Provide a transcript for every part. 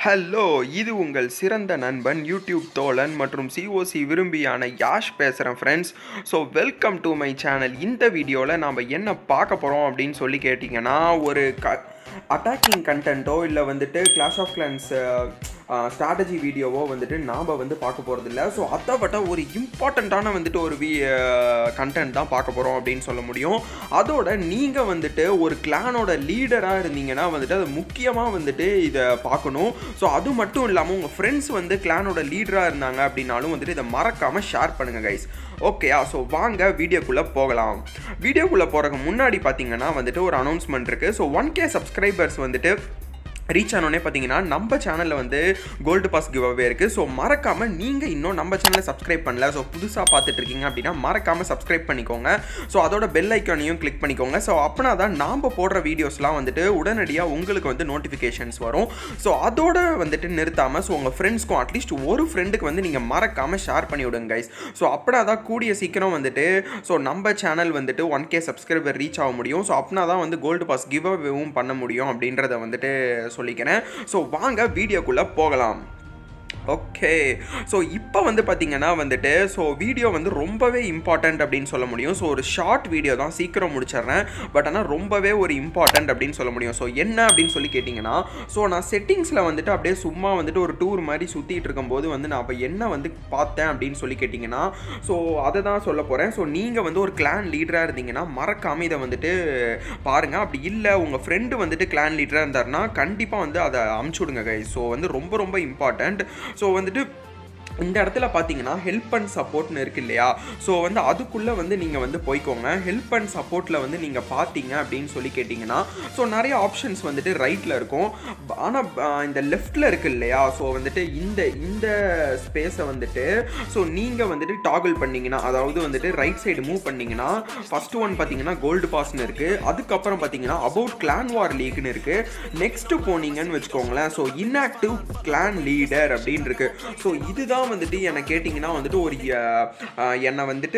hello இது உங்கள் சிறந்த நண்பன் யூடியூப் தோழன் மற்றும் சிஓசி விரும்பியான யாஷ் பேசுகிறேன் friends so welcome to my channel இந்த வீடியோவில் நாம் என்ன பார்க்க போகிறோம் அப்படின்னு சொல்லி கேட்டிங்கன்னா ஒரு க அட்டாக்கிங் கண்டென்ட்டோ இல்லை வந்துட்டு கிளாஷ் ஆஃப் கிளான்ஸ் ஸ்ட்ராட்டஜி வீடியோவோ வந்துட்டு நாம் வந்து பார்க்க போகிறது இல்லை ஸோ அதை விட ஒரு இம்பார்ட்டண்ட்டான வந்துட்டு ஒரு வி கண்டென்ட் தான் பார்க்க போகிறோம் அப்படின்னு சொல்ல முடியும் அதோட நீங்கள் வந்துட்டு ஒரு கிளானோட லீடராக இருந்தீங்கன்னா வந்துட்டு அது முக்கியமாக வந்துட்டு இதை பார்க்கணும் ஸோ அது மட்டும் இல்லாமல் உங்கள் ஃப்ரெண்ட்ஸ் வந்து கிளானோட லீடராக இருந்தாங்க அப்படின்னாலும் வந்துட்டு இதை மறக்காமல் ஷேர் பண்ணுங்கள் கைஸ் ஓகேயா ஸோ வாங்க வீடியோக்குள்ளே போகலாம் வீடியோக்குள்ளே போகிறதுக்கு முன்னாடி பார்த்தீங்கன்னா வந்துட்டு ஒரு அனௌன்ஸ்மெண்ட் இருக்குது ஸோ ஒன் கே சப்ஸ்கிரைபர்ஸ் வந்துட்டு ரீச் ஆனோடனே பார்த்தீங்கன்னா நம்ம சேனலில் வந்து கோல்டு பாஸ் கிவ் அவே இருக்குது ஸோ மறக்காமல் நீங்கள் இன்னும் நம்ம சேனலை சப்ஸ்கிரைப் பண்ணல ஸோ புதுசாக பார்த்துட்டு இருக்கீங்க அப்படின்னா மறக்காமல் சப்ஸ்கிரைப் பண்ணிக்கோங்க ஸோ அதோட பெல் ஐக்கானையும் கிளிக் பண்ணிக்கோங்க ஸோ அப்படின்னா தான் நாம் போடுற வீடியோஸ்லாம் வந்துட்டு உடனடியாக உங்களுக்கு வந்து நோட்டிஃபிகேஷன்ஸ் வரும் ஸோ அதோட வந்துட்டு நிறுத்தாமல் ஸோ உங்கள் ஃப்ரெண்ட்ஸ்க்கும் அட்லீஸ்ட் ஒரு ஃப்ரெண்டுக்கு வந்து நீங்கள் மறக்காமல் ஷேர் பண்ணி விடுங்க கைஸ் ஸோ அப்படின்னா தான் கூடிய சீக்கிரம் வந்துட்டு ஸோ நம்ம சேனல் வந்துட்டு ஒன் கே சப்ஸ்கிரைபர் ரீச் ஆக முடியும் ஸோ அப்படின்னா தான் வந்து கோல்டு பாஸ் கிவ் அவேவும் பண்ண முடியும் அப்படின்றத வந்துட்டு சொல்லிக்கிறேன் ஸோ வாங்க வீடியோக்குள்ளே போகலாம் ஓகே ஸோ இப்போ வந்து பார்த்தீங்கன்னா வந்துட்டு ஸோ வீடியோ வந்து ரொம்பவே இம்பார்ட்டண்ட் அப்படின்னு சொல்ல முடியும் ஸோ ஒரு ஷார்ட் வீடியோ தான் சீக்கிரம் முடிச்சிடுறேன் பட் ஆனால் ரொம்பவே ஒரு இம்பார்ட்டண்ட் அப்படின்னு சொல்ல முடியும் ஸோ என்ன அப்படின்னு சொல்லி கேட்டிங்கன்னா ஸோ நான் செட்டிங்ஸில் வந்துட்டு அப்படியே சும்மா வந்துட்டு ஒரு டூர் மாதிரி சுற்றிட்டு இருக்கும்போது வந்து நான் அப்போ என்ன வந்து பார்த்தேன் அப்படின்னு சொல்லி கேட்டிங்கன்னா ஸோ அதை தான் சொல்ல போகிறேன் ஸோ நீங்கள் வந்து ஒரு கிளான் லீடராக இருந்தீங்கன்னா மறக்காமல் இதை வந்துட்டு பாருங்கள் அப்படி இல்லை உங்கள் ஃப்ரெண்டு வந்துட்டு கிளான் லீடராக இருந்தாருன்னா கண்டிப்பாக வந்து அதை அமுச்சு விடுங்க கை ஸோ வந்து ரொம்ப ரொம்ப இம்பார்ட்டண்ட் ஸோ வந்துட்டு இந்த இடத்துல பார்த்தீங்கன்னா ஹெல்ப் அண்ட் சப்போர்ட்னு இருக்கு இல்லையா ஸோ வந்து அதுக்குள்ளே வந்து நீங்கள் வந்து போய்க்கோங்க ஹெல்ப் அண்ட் சப்போர்ட்டில் வந்து நீங்கள் பார்த்தீங்க அப்படின்னு சொல்லி கேட்டிங்கன்னா ஸோ நிறைய ஆப்ஷன்ஸ் வந்துட்டு ரைட்டில் இருக்கும் ஆனால் இந்த லெஃப்ட்டில் இருக்கு இல்லையா ஸோ வந்துட்டு இந்த இந்த ஸ்பேஸை வந்துட்டு ஸோ நீங்கள் வந்துட்டு டாகிள் பண்ணிங்கன்னா அதாவது வந்துட்டு ரைட் சைடு மூவ் பண்ணிங்கன்னா ஃபஸ்ட்டு ஒன் பார்த்தீங்கன்னா கோல்டு பாஸ்னு இருக்குது அதுக்கப்புறம் பார்த்தீங்கன்னா அபவுட் கிளான் வார் லீக்னு இருக்குது நெக்ஸ்ட்டு போனீங்கன்னு வச்சுக்கோங்களேன் ஸோ இன்ஆக்டிவ் கிளான் லீடர் அப்படின்னு இருக்கு ஸோ இதுதான் வந்துட்டு என்னை கேட்டிங்கன்னா வந்துட்டு ஒரு என்னை வந்துட்டு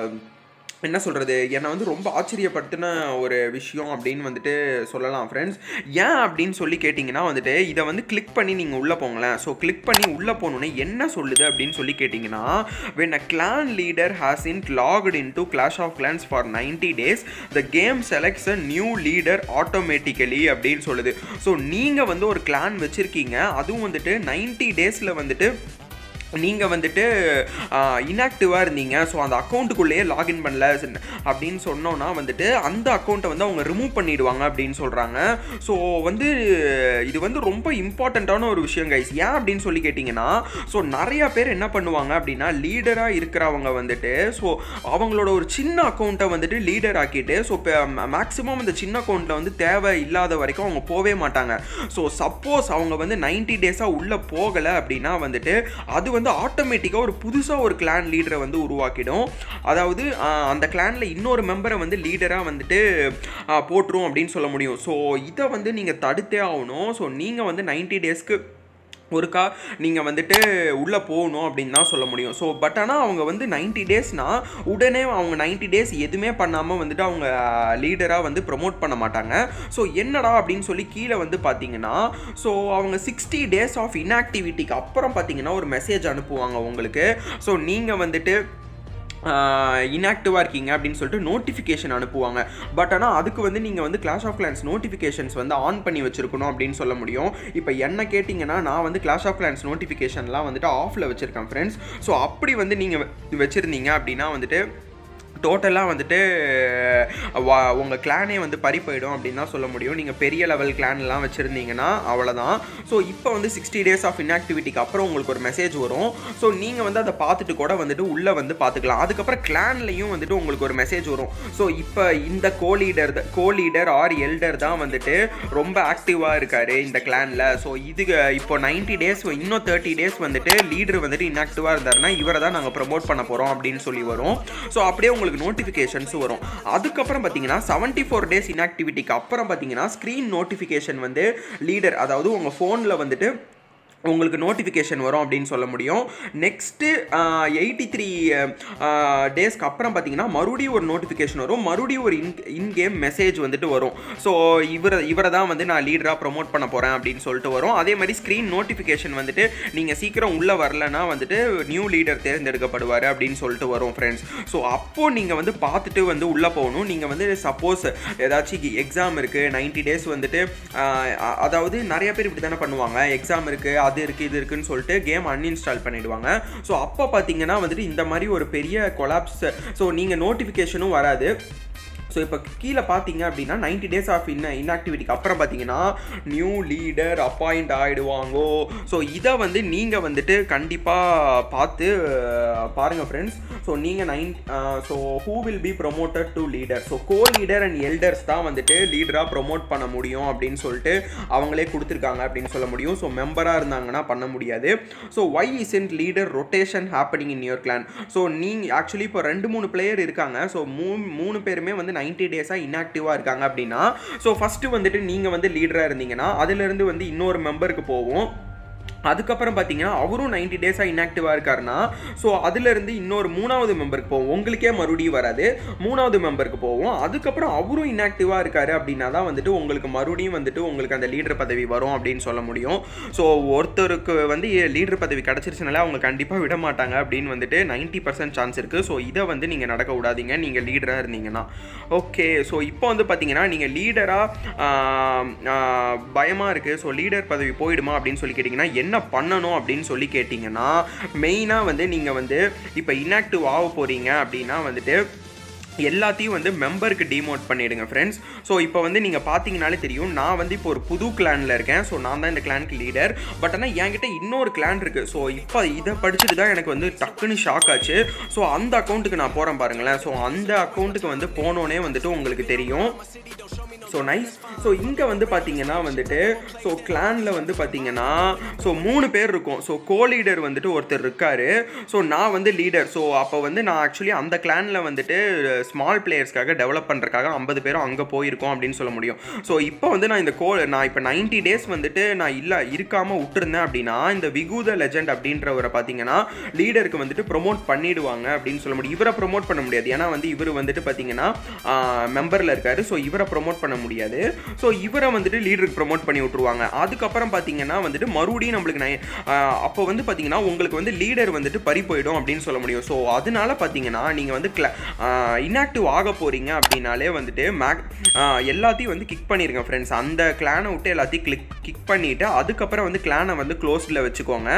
என்ன சொல்கிறது என்னை வந்து ரொம்ப ஆச்சரியப்படுத்தின ஒரு விஷயம் அப்படின்னு வந்துட்டு சொல்லலாம் ஃப்ரெண்ட்ஸ் ஏன் அப்படின்னு சொல்லி கேட்டிங்கன்னா வந்துட்டு இதை வந்து கிளிக் பண்ணி நீங்கள் உள்ளே போங்களேன் ஸோ கிளிக் பண்ணி உள்ளே போகணுன்னே என்ன சொல்லுது அப்படின்னு சொல்லி கேட்டிங்கன்னா when a clan leader hasn't logged in to Clash of Clans for ninety days the game selects a new leader automatically அப்படின்னு சொல்லுது ஸோ நீங்கள் வந்து ஒரு கிளான் வச்சுருக்கீங்க அதுவும் வந்துட்டு நைன்டி டேஸில் வந்துட்டு நீங்கள் வந்துட்டு இன்ஆக்டிவாக இருந்தீங்க ஸோ அந்த அக்கௌண்ட்டுக்குள்ளேயே லாகின் பண்ணல அப்படின்னு சொன்னோன்னா வந்துட்டு அந்த அக்கௌண்ட்டை வந்து அவங்க ரிமூவ் பண்ணிடுவாங்க அப்படின்னு சொல்கிறாங்க ஸோ வந்து இது வந்து ரொம்ப இம்பார்ட்டண்ட்டான ஒரு விஷயம் கைஸ் ஏன் அப்படின்னு சொல்லி கேட்டிங்கன்னா ஸோ நிறையா பேர் என்ன பண்ணுவாங்க அப்படின்னா லீடராக இருக்கிறவங்க வந்துட்டு ஸோ அவங்களோட ஒரு சின்ன அக்கௌண்ட்டை வந்துட்டு லீடர் ஆக்கிட்டு ஸோ இப்போ மேக்ஸிமம் அந்த சின்ன அக்கௌண்ட்டில் வந்து தேவை இல்லாத வரைக்கும் அவங்க போகவே மாட்டாங்க ஸோ சப்போஸ் அவங்க வந்து நைன்டி டேஸாக உள்ளே போகலை அப்படின்னா வந்துட்டு அது வந்து ஆட்டோமேட்டிக்காக ஒரு புதுசாக ஒரு கிளான் லீடரை வந்து உருவாக்கிடும் அதாவது அந்த கிளானில் இன்னொரு மெம்பரை வந்து லீடராக வந்துட்டு போட்டுரும் அப்படின்னு சொல்ல முடியும் ஸோ இதை வந்து நீங்கள் தடுத்தே ஆகணும் ஸோ நீங்கள் வந்து நைன்டி டேஸ்க்கு ஒருக்கா நீங்கள் வந்துட்டு உள்ளே போகணும் அப்படின்னு தான் சொல்ல முடியும் ஸோ பட் ஆனால் அவங்க வந்து நைன்டி டேஸ்னால் உடனே அவங்க நைன்டி டேஸ் எதுவுமே பண்ணாமல் வந்துட்டு அவங்க லீடராக வந்து ப்ரொமோட் பண்ண மாட்டாங்க ஸோ என்னடா அப்படின்னு சொல்லி கீழே வந்து பார்த்தீங்கன்னா ஸோ அவங்க சிக்ஸ்டி டேஸ் ஆஃப் இன்ஆக்டிவிட்டிக்கு அப்புறம் பார்த்தீங்கன்னா ஒரு மெசேஜ் அனுப்புவாங்க உங்களுக்கு ஸோ நீங்கள் வந்துட்டு இன்ஆக்டிவாக இருக்கீங்க அப்படின்னு சொல்லிட்டு நோட்டிஃபிகேஷன் அனுப்புவாங்க பட் ஆனால் அதுக்கு வந்து நீங்கள் வந்து கிளாஷ் ஆஃப் கிளான்ஸ் நோட்டிஃபிகேஷன்ஸ் வந்து ஆன் பண்ணி வச்சிருக்கணும் அப்படின்னு சொல்ல முடியும் இப்போ என்ன கேட்டிங்கன்னா நான் வந்து கிளாஷ் ஆஃப் கிளான்ஸ் நோட்டிஃபிகேஷன்லாம் வந்துட்டு ஆஃபில் வச்சுருக்கேன் ஃப்ரெண்ட்ஸ் ஸோ அப்படி வந்து நீங்கள் வச்சுருந்தீங்க அப்படின்னா வந்துட்டு டோட்டலாக வந்துட்டு வா உங்கள் கிளானே வந்து பறி போயிடும் அப்படின்னு தான் சொல்ல முடியும் நீங்கள் பெரிய லெவல் கிளான்லாம் வச்சுருந்தீங்கன்னா அவ்வளோதான் ஸோ இப்போ வந்து சிக்ஸ்டி டேஸ் ஆஃப் இன்ஆக்டிவிட்டிக்கு அப்புறம் உங்களுக்கு ஒரு மெசேஜ் வரும் ஸோ நீங்கள் வந்து அதை பார்த்துட்டு கூட வந்துட்டு உள்ளே வந்து பார்த்துக்கலாம் அதுக்கப்புறம் கிளான்லேயும் வந்துட்டு உங்களுக்கு ஒரு மெசேஜ் வரும் ஸோ இப்போ இந்த co leader co leader or elder தான் வந்துட்டு ரொம்ப ஆக்டிவாக இருக்கார் இந்த கிளானில் ஸோ இது இப்போ நைன்ட்டி டேஸ் இன்னும் தேர்ட்டி டேஸ் வந்துட்டு லீடர் வந்துட்டு இன்ஆக்டிவாக இருந்தாருன்னா இவரை தான் நாங்கள் ப்ரமோட் பண்ண போகிறோம் அப்படின்னு சொல்லி வரும் ஸோ அப்படியே உங்களுக்கு உங்களுக்கு நோட்டிஃபிகேஷன்ஸ் வரும் அதுக்கப்புறம் பார்த்தீங்கன்னா செவன்ட்டி ஃபோர் டேஸ் இன்ஆக்டிவிட்டிக்கு அப்புறம் பார்த்தீங்கன்னா ஸ்க்ரீன் நோட்டிஃபிகேஷன் வந்து லீடர் அதாவது உங்கள் ஃபோனில் வந்துட்டு உங்களுக்கு நோட்டிஃபிகேஷன் வரும் அப்படின்னு சொல்ல முடியும் நெக்ஸ்ட்டு எயிட்டி த்ரீ டேஸ்க்கு அப்புறம் பார்த்தீங்கன்னா மறுபடியும் ஒரு நோட்டிஃபிகேஷன் வரும் மறுபடியும் ஒரு இன் இன்கேம் மெசேஜ் வந்துட்டு வரும் ஸோ இவரை இவரை தான் வந்து நான் லீடராக ப்ரொமோட் பண்ண போகிறேன் அப்படின்னு சொல்லிட்டு வரும் அதே மாதிரி ஸ்க்ரீன் நோட்டிஃபிகேஷன் வந்துட்டு நீங்கள் சீக்கிரம் உள்ளே வரலன்னா வந்துட்டு நியூ லீடர் தேர்ந்தெடுக்கப்படுவார் அப்படின்னு சொல்லிட்டு வரும் ஃப்ரெண்ட்ஸ் ஸோ அப்போது நீங்கள் வந்து பார்த்துட்டு வந்து உள்ளே போகணும் நீங்கள் வந்து சப்போஸ் ஏதாச்சும் எக்ஸாம் இருக்குது நைன்ட்டி டேஸ் வந்துட்டு ஆஹ், அ- அதாவது நிறைய பேர் இப்படி தானே பண்ணுவாங்க எக்ஸாம் இருக்குது அது இருக்குது இது இருக்குன்னு சொல்லிட்டு கேம் அன்இன்ஸ்டால் பண்ணிடுவாங்க ஸோ அப்போ பார்த்தீங்கன்னா வந்துட்டு இந்த மாதிரி ஒரு பெரிய கொலாப்ஸ் ஸோ நீங்கள் நோட்டிஃபிகேஷனும் வராது ஸோ இப்போ கீழே பார்த்தீங்க அப்படின்னா 90 டேஸ் ஆஃப் இன் இன்ஆக்டிவிட்டிக்கு அப்புறம் பார்த்தீங்கன்னா நியூ லீடர் அப்பாயிண்ட் ஆகிடுவாங்கோ ஸோ இதை வந்து நீங்கள் வந்துட்டு கண்டிப்பாக பார்த்து அஹ், பாருங்க ஃப்ரெண்ட்ஸ் ஸோ நீங்கள் nine so who will be promoted to leader so co leader and elders தான் வந்துட்டு லீடராக ப்ரொமோட் பண்ண முடியும் அப்படின்னு சொல்லிட்டு அவங்களே கொடுத்துருக்காங்க அப்படின்னு சொல்ல முடியும் ஸோ மெம்பராக இருந்தாங்கன்னா பண்ண முடியாது so why isn't leader rotation happening in your clan so நீங்கள் ஆக்சுவலி இப்போ ரெண்டு மூணு பிளேயர் இருக்காங்க ஸோ மூணு மூணு பேருமே வந்து நைன்டி டேஸாக இன்ஆக்டிவாக இருக்காங்க அப்படின்னா ஸோ ஃபஸ்ட்டு வந்துட்டு நீங்கள் வந்து லீடராக இருந்தீங்கன்னா அதுலேருந்து வந்து இன்னொரு மெம்பருக்கு போவோம் அதுக்கப்புறம் பார்த்தீங்கன்னா அவரும் 90 டேஸாக இன்ஆக்டிவாக இருக்காருன்னா ஸோ அதுலேருந்து இன்னொரு மூணாவது மெம்பருக்கு போவோம் உங்களுக்கே மறுபடியும் வராது மூணாவது மெம்பருக்கு போவோம் அதுக்கப்புறம் அவரும் இன்ஆக்டிவாக இருக்காரு அப்படின்னா தான் வந்துட்டு உங்களுக்கு மறுபடியும் வந்துட்டு உங்களுக்கு அந்த லீடர் பதவி வரும் அப்படின்னு சொல்ல முடியும் ஸோ ஒருத்தருக்கு வந்து லீடர் பதவி கிடச்சிருச்சுனால அவங்க கண்டிப்பாக விட மாட்டாங்க அப்படின்னு வந்துட்டு 90% பர்சன்ட் சான்ஸ் இருக்குது ஸோ இதை வந்து நீங்கள் நடக்க விடாதீங்க நீங்கள் லீடராக இருந்தீங்கன்னா ஓகே ஸோ இப்போ வந்து பார்த்தீங்கன்னா நீங்கள் லீடராக பயமாக இருக்குது ஸோ லீடர் பதவி போயிடுமா அப்படின்னு சொல்லி கேட்டிங்கன்னா என்ன பண்ணணும் அப்படின்னு சொல்லி கேட்டிங்கன்னா மெயினாக வந்து நீங்கள் வந்து இப்போ இன்ஆக்டிவ் ஆக போகிறீங்க அப்படின்னா வந்துட்டு எல்லாத்தையும் வந்து மெம்பருக்கு டிமோட் பண்ணிடுங்க ஃப்ரெண்ட்ஸ் ஸோ இப்போ வந்து நீங்கள் பார்த்தீங்கனாலே தெரியும் நான் வந்து இப்போ ஒரு புது கிளானில் இருக்கேன் ஸோ நான் தான் இந்த கிளானுக்கு லீடர் பட் ஆனால் என்கிட்ட இன்னொரு கிளான் இருக்குது ஸோ இப்போ இதை படிச்சுட்டு தான் எனக்கு வந்து டக்குன்னு ஷாக் ஆச்சு ஸோ அந்த அக்கௌண்ட்டுக்கு நான் போகிறேன் பாருங்களேன் ஸோ அந்த அக்கௌண்ட்டுக்கு வந்து போனோன்னே வந்துட்டு உங்களுக்கு தெரியும் ஸோ நைஸ் ஸோ இங்கே வந்து பார்த்தீங்கன்னா வந்துட்டு ஸோ கிளானில் வந்து பார்த்தீங்கன்னா ஸோ மூணு பேர் இருக்கும் ஸோ கோ லீடர் வந்துட்டு ஒருத்தர் இருக்காரு ஸோ நான் வந்து லீடர் ஸோ அப்போ வந்து நான் ஆக்சுவலி அந்த கிளானில் வந்துட்டு ஸ்மால் பிளேயர்ஸ்க்காக டெவலப் பண்ணுறதுக்காக ஐம்பது பேரும் அங்கே போயிருக்கோம் அப்படின்னு சொல்ல முடியும் ஸோ இப்போ வந்து நான் இந்த கோ நான் இப்போ 90 டேஸ் வந்துட்டு நான் இல்லை இருக்காமல் விட்டுருந்தேன் அப்படின்னா இந்த விகுத லெஜண்ட் அப்படின்றவரை பார்த்தீங்கன்னா லீடருக்கு வந்துட்டு ப்ரொமோட் பண்ணிடுவாங்க அப்படின்னு சொல்ல முடியும் இவரை ப்ரொமோட் பண்ண முடியாது ஏன்னா வந்து இவர் வந்துட்டு பார்த்தீங்கன்னா மெம்பரில் இருக்காரு ஸோ இவரை ப்ரொமோட் பண்ண முடியாது ஸோ இவரை வந்துட்டு லீடருக்கு ப்ரொமோட் பண்ணி விட்ருவாங்க அதுக்கப்புறம் பார்த்தீங்கன்னா வந்துட்டு மறுபடியும் நம்மளுக்கு நான் அப்போ வந்து பார்த்தீங்கன்னா உங்களுக்கு வந்து லீடர் வந்துட்டு பறி போயிடும் அப்படின்னு சொல்ல முடியும் ஸோ அதனால பார்த்தீங்கன்னா நீங்கள் வந்து கிள இன்ஆக்டிவ் ஆக போகிறீங்க அப்படின்னாலே வந்துட்டு மேக் எல்லாத்தையும் வந்து கிக் பண்ணிருங்க ஃப்ரெண்ட்ஸ் அந்த கிளானை விட்டு எல்லாத்தையும் கிளிக் கிக் பண்ணிவிட்டு அதுக்கப்புறம் வந்து கிளானை வந்து க்ளோஸ்டில் வச்சுக்கோங்க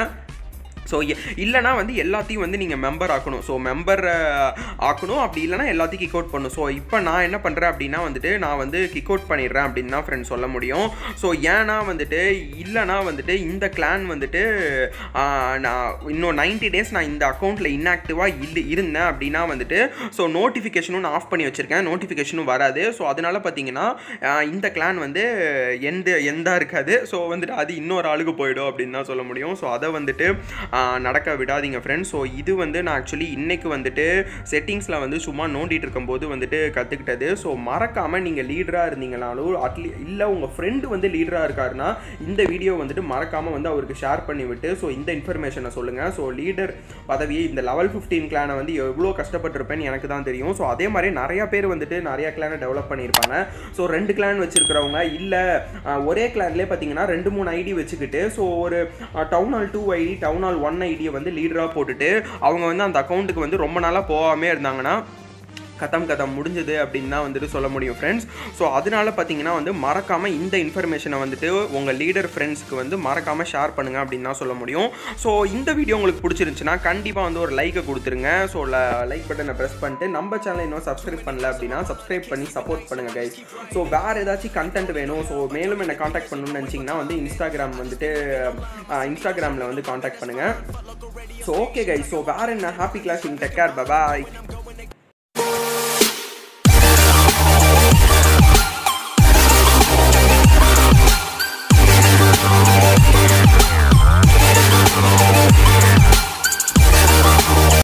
ஸோ இல்லைனா வந்து எல்லாத்தையும் வந்து நீங்கள் மெம்பர் ஆக்கணும் ஸோ மெம்பர் ஆக்கணும் அப்படி இல்லைனா எல்லாத்தையும் கிக் அவுட் பண்ணணும் ஸோ இப்போ நான் என்ன பண்ணுறேன் அப்படின்னா வந்துட்டு நான் வந்து கிக் அவுட் பண்ணிடுறேன் அப்படின்னு தான் ஃப்ரெண்ட்ஸ் சொல்ல முடியும் ஸோ ஏன்னா வந்துட்டு இல்லைனா வந்துட்டு இந்த கிளான் வந்துட்டு ஆஹ், நான் இன்னும் 90 டேஸ் நான் இந்த அக்கௌண்ட்டில் இன்ஆக்டிவாக இல்லை இருந்தேன் அப்படின்னா வந்துட்டு ஸோ நோட்டிஃபிகேஷனும் நான் ஆஃப் பண்ணி வச்சுருக்கேன் நோட்டிஃபிகேஷனும் வராது ஸோ அதனால் பார்த்தீங்கன்னா ஆஹ், இந்த கிளான் வந்து எந்த எந்தா இருக்காது ஸோ வந்துட்டு அது இன்னொரு ஆளுக்கு போயிடும் அப்படின்னு தான் சொல்ல முடியும் ஸோ அதை வந்துட்டு ஆஹ், நடக்க விடாதீங்க ஃப்ரெண்ட்ஸ் ஸோ இது வந்து நான் ஆக்சுவலி இன்னைக்கு வந்துட்டு செட்டிங்ஸில் வந்து சும்மா நோண்டிட்டு இருக்கும்போது வந்துட்டு கற்றுக்கிட்டது ஸோ மறக்காமல் நீங்கள் லீடராக இருந்தீங்கனாலும் அட்லீ இல்லை உங்கள் ஃப்ரெண்டு வந்து லீடராக இருக்காருன்னா இந்த வீடியோ வந்துட்டு மறக்காமல் வந்து அவருக்கு ஷேர் பண்ணி விட்டு ஸோ இந்த இன்ஃபர்மேஷனை சொல்லுங்கள் ஸோ லீடர் பதவியை இந்த லெவல் ஃபிஃப்டீன் கிளானை வந்து எவ்வளோ கஷ்டப்பட்டிருப்பேன்னு எனக்கு தான் தெரியும் ஸோ அதே மாதிரி நிறைய பேர் வந்துட்டு நிறைய கிளானை டெவலப் பண்ணியிருப்பாங்க ஸோ ரெண்டு கிளான் வச்சிருக்கிறவங்க இல்லை ஒரே கிளான்லேயே பார்த்தீங்கன்னா ரெண்டு மூணு ஐடி வச்சுக்கிட்டு ஸோ ஒரு town hall two ID town hall one ஐடியை வந்து லீடராக போட்டுட்டு அவங்க வந்து அந்த அக்கௌண்ட்டுக்கு வந்து ரொம்ப நாளாக போகாமே இருந்தாங்கன்னா கதம் கதம் முடிஞ்சது அப்படின்னு தான் வந்துட்டு சொல்ல முடியும் ஃப்ரெண்ட்ஸ் ஸோ அதனால பார்த்தீங்கன்னா வந்து மறக்காமல் இந்த இன்ஃபர்மேஷனை வந்துட்டு உங்கள் லீடர் ஃப்ரெண்ட்ஸ்க்கு வந்து மறக்காமல் ஷேர் பண்ணுங்கள் அப்படின்னு தான் சொல்ல முடியும் ஸோ இந்த வீடியோ உங்களுக்கு பிடிச்சிருந்துச்சுன்னா கண்டிப்பாக வந்து ஒரு லைக்கை கொடுத்துருங்க ஸோ லைக் பட்டனை ப்ரெஸ் பண்ணிட்டு நம்ம சேனலை இன்னும் சப்ஸ்கிரைப் பண்ணல அப்படின்னா சப்ஸ்கிரைப் பண்ணி சப்போர்ட் பண்ணுங்கள் கைஸ் ஸோ வேறு ஏதாச்சும் கண்டென்ட் வேணும் ஸோ மேலும் என்னை காண்டாக்ட் பண்ணணும்னு நினச்சிங்கன்னா வந்து இன்ஸ்டாகிராம் வந்துட்டு இன்ஸ்டாகிராமில் வந்து காண்டாக்ட் பண்ணுங்கள் ஸோ ஓகே கைஸ் ஸோ வேறு என்ன happy clashing tech care பாய்